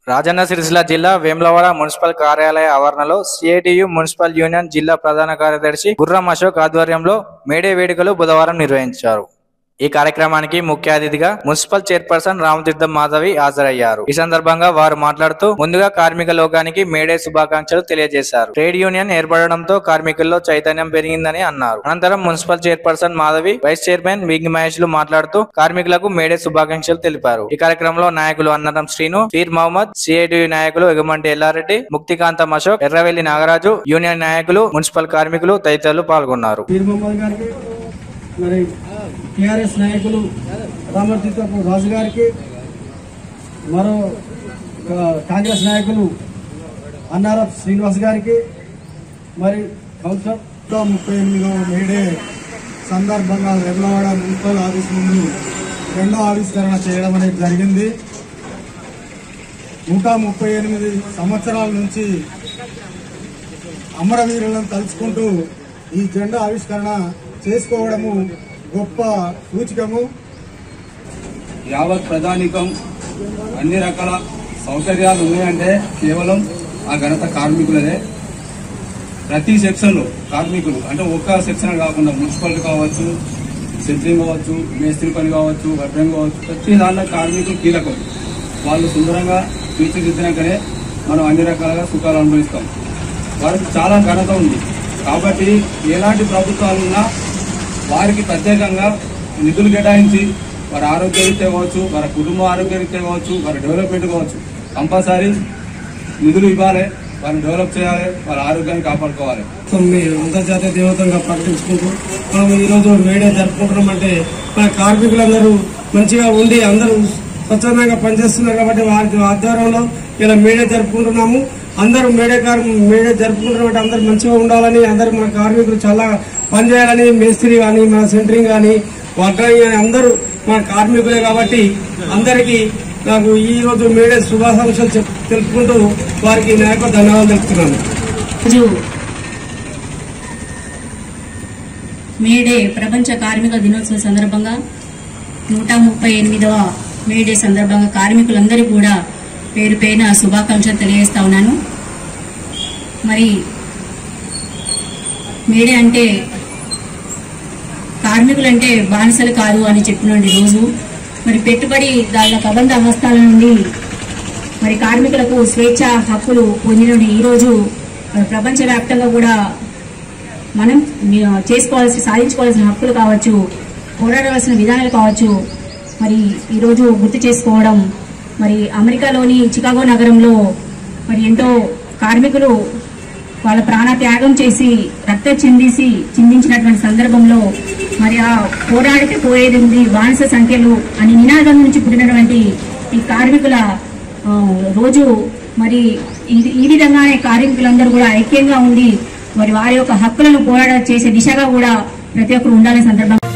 రాజన్న సిరిసిల్ల జిల్లా వేములవాడ మున్సిపల్ కార్యాలయ ఆవరణలో సిఐటియు మున్సిపల్ యూనియన్ జిల్లా ప్రధాన కార్యదర్శి గుర్రం అశోక్ ఆధ్వర్యంలో మేడే వేడుకలు బుధవారం నిర్వహించారు ఈ కార్యక్రమానికి ముఖ్య అతిథిగా మున్సిపల్ చైర్పర్సన్ రామతీర్థం మాధవి హాజరయ్యారు ఈ సందర్భంగా వారు మాట్లాడుతూ ముందుగా కార్మిక లోకానికి మేడే శుభాకాంక్షలు తెలియజేశారు ట్రేడ్ యూనియన్ ఏర్పడడంతో కార్మికుల్లో చైతన్యం పెరిగిందని అన్నారు అనంతరం municipal chairperson Madhavi vice chairman Vingi మహేష్లు మాట్లాడుతూ కార్మికులకు మేడే శుభాకాంక్షలు తెలిపారు ఈ కార్యక్రమంలో నాయకులు అన్నరం శ్రీను పీర్ మహమ్మద్ సిఐటియు నాయకులు ఎగమంటి ఎల్లారెడ్డి ముక్తికాంతం అశోక్ ఎర్రవెల్లి నాగరాజు యూనియన్ నాయకులు మున్సిపల్ కార్మికులు తదితరులు పాల్గొన్నారు పీర్ మొహమ్మద్ గారికి మరి టిఆర్ఎస్ నాయకులు రామర్జితపు రాజు గారికి మరో ఆ, కాంగ్రెస్ నాయకులు అన్నారత్ శ్రీనివాస్ గారికి మరి కౌన్సిలర్ నూట ముప్పై ఎనిమిదవ మేడే సందర్భంగా వెమ్లవాడ మున్సిపల్ ఆఫీస్ ముందు రెండో ఆవిష్కరణ చేయడం అనేది జరిగింది నూట ముప్పై ఎనిమిది సంవత్సరాల నుంచి అమరవీరులను తలుచుకుంటూ ఈ జెండా ఆవిష్కరణ చేసుకోవడము గొప్ప సూచికము యావత్ ప్రధానికం అన్ని రకాల సౌకర్యాలు ఉన్నాయంటే కేవలం ఆ ఘనత కార్మికులదే ప్రతి సెక్షన్ కార్మికులు అంటే ఒక్క సెక్షన్ కాకుండా మున్సిపాలిటీ కావచ్చు సెంట్రింగ్ కావచ్చు మేస్త్రి పని కావచ్చు వడ్రం కావచ్చు ప్రతి దాంట్లో కార్మికులు కీలకం వాళ్ళు సుందరంగా తీర్చిదిద్దినాకనే మనం అన్ని రకాలుగా సుఖాలు అనుభవిస్తాం వారికి చాలా ఘనత ఉంది కాబట్టి ఎలాంటి ప్రభుత్వాలు ఉన్నా వారికి ప్రత్యేకంగా నిధులు కేటాయించి వారి ఆరోగ్య రీత్యా కావచ్చు వారి కుటుంబ ఆరోగ్య రీత్యా కావచ్చు వారి డెవలప్మెంట్ కావచ్చు కంపల్సరీ నిధులు ఇవ్వాలి వారిని డెవలప్ చేయాలి వారి ఆరోగ్యాన్ని కాపాడుకోవాలి తొమ్మిది అంతర్జాతీయ దేవతంగా ప్రకటించుకుంటూ మనం ఈరోజు మేడే జరుపుకుంటున్నాం అంటే మన కార్మికులందరూ మంచిగా ఉండి అందరూ స్వచ్ఛందంగా పనిచేస్తున్నారు కాబట్టి వారి ఆధ్వర్యంలో ఇలా మేడే జరుపుకుంటున్నాము అందరూ మేడే కార్ మేడే జరుపుకుంటున్నాం అంటే అందరూ మంచిగా ఉండాలని అందరూ మన కార్మికులు చాలా పనిచేయాలని మేస్త్రి కానీ మన సెంటరింగ్ కానీ వడ్రంగి కానీ అందరూ మన కార్మికులే కాబట్టి అందరికీ నాకు ఈ రోజు మేడే శుభాకాంక్షలు చెప్- తెలుపుకుంటూ వారికి నా యొక్క ధన్యవాదాలు తెలుపుతున్నాను రోజు మేడే ప్రపంచ కార్మిక దినోత్సవం సందర్భంగా నూట ముప్పై ఎనిమిదవ మేడే సందర్భంగా కార్మికులందరూ కూడా పేరు పేరున శుభాకాంక్షలు తెలియజేస్తా ఉన్నాను మరి మేడే అంటే కార్మికులంటే బానిసలు కాదు అని చెప్పినండి రోజు మరి పెట్టుబడి దాని కబంధ అవస్థల నుండి మరి కార్మికులకు స్వేచ్ఛ హక్కులు పొందిన ఈ రోజు మరి ప్రపంచవ్యాప్తంగా కూడా మనం ని- చేసుకోవాల్సిన సాధించుకోవాల్సిన హక్కులు కావచ్చు పోరాడవలసిన విధానాలు కావచ్చు మరి ఈరోజు గుర్తు చేసుకోవడం మరి అమెరికాలోని చికాగో నగరంలో మరి ఎంతో కార్మికులు వాళ్ళ ప్రాణ త్యాగం చేసి రక్త చిందిసి చిందించినటువంటి సందర్భంలో మరి ఆ పోరాడితే పోయేది ఉంది బానిస సంఖ్యలు అని నినాదం నుంచి పుట్టినటువంటి ఈ కార్మికుల ఆ, రోజు మరి ఇది- ఈ విధంగానే కార్మికులందరూ కూడా ఐక్యంగా ఉండి మరి వారి యొక్క హక్కులను పోరాట చేసే దిశగా కూడా ప్రతి ఒక్కరు ఉండాలనే సందర్భంగా